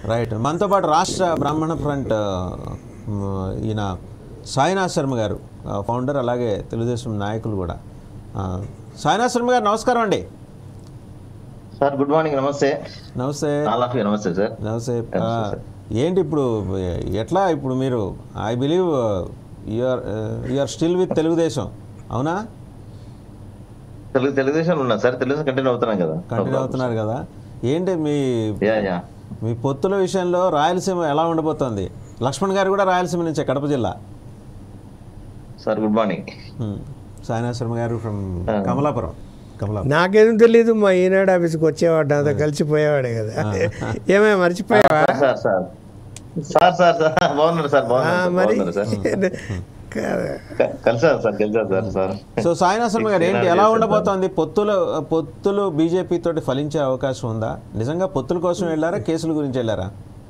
Right మనతో పాటు రాష్ట్ర బ్రాహ్మణ ఫ్రంట్ ఆ, మ్, ఈయన సాయినాథ్ శర్మ గారు ఆ, ఫౌండర్ అలాగే తెలుగుదేశం నాయకులు కూడా ఆ, సాయినాథ్ శర్మ గారు నమస్కారం అండి సార్ గుడ్ మార్నింగ్ నమస్తే నమస్తే ఆల్ ఆఫ్ యూ నమస్తే సార్ నమస్తే ఆ, ఏంటి ఇప్పుడు ఎట్లా ఇప్పుడు మీరు I believe you're you're still with Telugu Desam అవునా తెలుగు తెలుగుదేశం ఉన్నా సార్ తెలుగుదేశం కంటిన్యూ అవుతున్నాం కదా కంటిన్యూ అవుతున్నారు కదా ఏంటి మీ యా యా మీ పొత్తుల విషయంలో రాయలసీమ ఎలా ఉండబోతోంది లక్ష్మణ్ గారు కూడా రాయలసీమ నుంచే కడప జిల్లా సార్ గుడ్ మార్నింగ్ హ్మ్. సాయినాథ్ శర్మ గారు ఫ్రమ్ కమలాపురం కమలాపురం నాకేం తెలీదు మా ఈనాడు ఆఫీస్కి వచ్చేవాడు నాతో కలిసిపోయేవాడే కదా ఏమే మర్చిపోయావా sir sir sir sir sir బాగున్నారు సార్ ఆ, బాగున్నారు మరి బాగున్నారు సార్ కాదు. క- కలిసారు సార్ కలిసారు sir sir so Sainath Sharma గారు ఏంటి ఎలా ఉండబోతోంది పొత్తులు పొత్తులు బీజేపీ తోటి ఫలించే అవకాశం ఉందా నిజంగా పొత్తుల కోసం వెళ్ళారా కేసుల గురించి వెళ్ళారా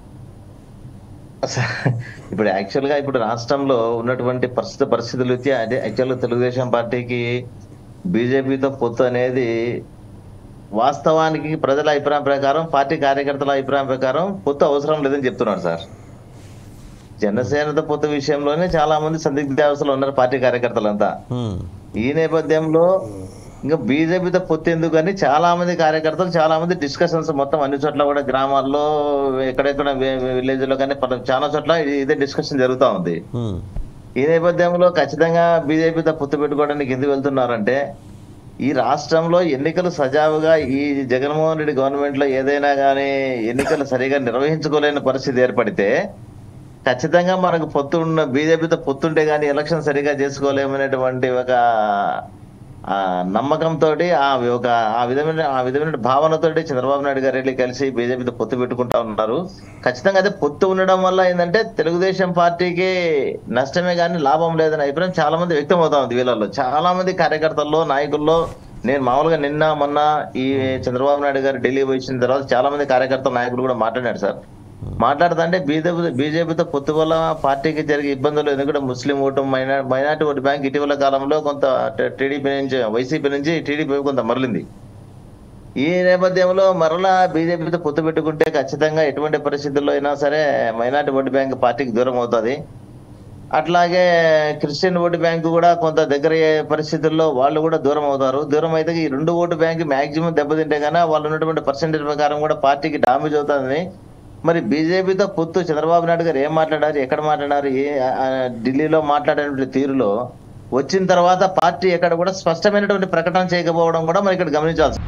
ఇప్పుడు యాక్చువల్ గా ఇప్పుడు రాష్ట్రంలో ఉన్నటువంటి పరిస్థితి పరిస్థితులు అయితే అదే యాక్చువల్ గా తెలుగుదేశం పార్టీకి బీజేపీతో పొత్తు అనేది వాస్తవానికి ప్రజల అభిప్రాయం ప్రకారం పార్టీ కార్యకర్తల అభిప్రాయం ప్రకారం పొత్తు అవసరం లేదని చెప్తున్నారు సార్ జనసేనతో పొత్తు విషయంలోనే చాలా మంది సందిగ్ధావస్థలో ఉన్నారు పార్టీ కార్యకర్తలంతా హ్మ్. ఈ ఈ నేపథ్యంలో ఇంకా బీజేపీతో పొత్తు ఎందుకు అని చాలా మంది కార్యకర్తలు చాలా మంది డిస్కషన్స్ మొత్తం అన్ని చోట్ల కూడా గ్రామాల్లో ఎక్కడెక్కడ విలేజ్ లో కానీ పలు- చాలా చోట్ల ఇది- ఇదే డిస్కషన్ జరుగుతా ఉంది హ్మ్. ఈ నేపథ్యంలో ఖచ్చితంగా బీజేపీతో పొత్తు పెట్టుకోవడానికి ఎందుకు వెళ్తున్నారంటే ఈ రాష్ట్రంలో ఎన్నికలు సజావుగా ఈ జగన్మోహన్ రెడ్డి గవర్నమెంట్ లో ఏదైనా కానీ ఎన్నికలు సరిగా నిర్వహించుకోలేని పరిస్థితి ఏర్పడితే ఖచ్చితంగా మనకు పొత్తు ఉన్న బీజేపీతో పొత్తుంటే కానీ ఎలక్షన్ సరిగా చేసుకోలేమనేటువంటి ఒక ఆ నమ్మకంతో ఆ ఒక ఆ విధమైన ఆ విధమైన భావనతోటి చంద్రబాబు నాయుడు గారు వెళ్ళి కలిసి బీజేపీతో పొత్తు పెట్టుకుంటా ఉన్నారు ఖచ్చితంగా అదే పొత్తు ఉండడం వల్ల ఏంటంటే తెలుగుదేశం పార్టీకి నష్టమే కానీ లాభం లేదనే అభిప్రాయం చాలా మంది వ్యక్తం అవుతా ఉంది వీళ్ళల్లో చాలా మంది కార్యకర్తల్లో నాయకుల్లో నేను మామూలుగా నిన్న మొన్న ఈ చంద్రబాబు నాయుడు గారు ఢిల్లీ వచ్చిన తర్వాత చాలా మంది కార్యకర్తల నాయకులు కూడా మాట్లాడారు సార్ మాట్లాడుతుంటే బీజేపీ బీజేపీతో పొత్తు వల్ల పార్టీకి జరిగే ఇబ్బందులు ఎందుకంటే ముస్లిం ఓటు మైనా మైనార్టీ ఓటు బ్యాంక్ ఇటీవల కాలంలో కొంత టీడీపీ నుంచి వైసీపీ నుంచి టీడీపీ కొంత మరలింది ఈ నేపథ్యంలో మరలా బీజేపీతో పొత్తు పెట్టుకుంటే ఖచ్చితంగా ఎటువంటి పరిస్థితుల్లో అయినా సరే మైనార్టీ ఓటు బ్యాంక్ పార్టీకి దూరం అవుతుంది అట్లాగే క్రిస్టియన్ ఓటు బ్యాంకు కూడా కొంత దగ్గర అయ్యే పరిస్థితుల్లో వాళ్ళు కూడా దూరం అవుతారు దూరం అయితే ఈ రెండు ఓటు బ్యాంక్ మాక్సిమం దెబ్బతింటే కన్నా వాళ్ళు ఉన్నటువంటి పర్సెంటేజ్ ప్రకారం కూడా పార్టీకి డామేజ్ అవుతుంది మరి బీజేపీతో పొత్తు చంద్రబాబు నాయుడు గారు ఏం మాట్లాడారు ఎక్కడ మాట్లాడారు ఏ ఆ, ఢిల్లీలో మాట్లాడినటువంటి తీరులో వచ్చిన తర్వాత పార్టీ ఎక్కడ కూడా స్పష్టమైనటువంటి ప్రకటన చేయకపోవడం కూడా మనం ఇక్కడ గమనించాల్సి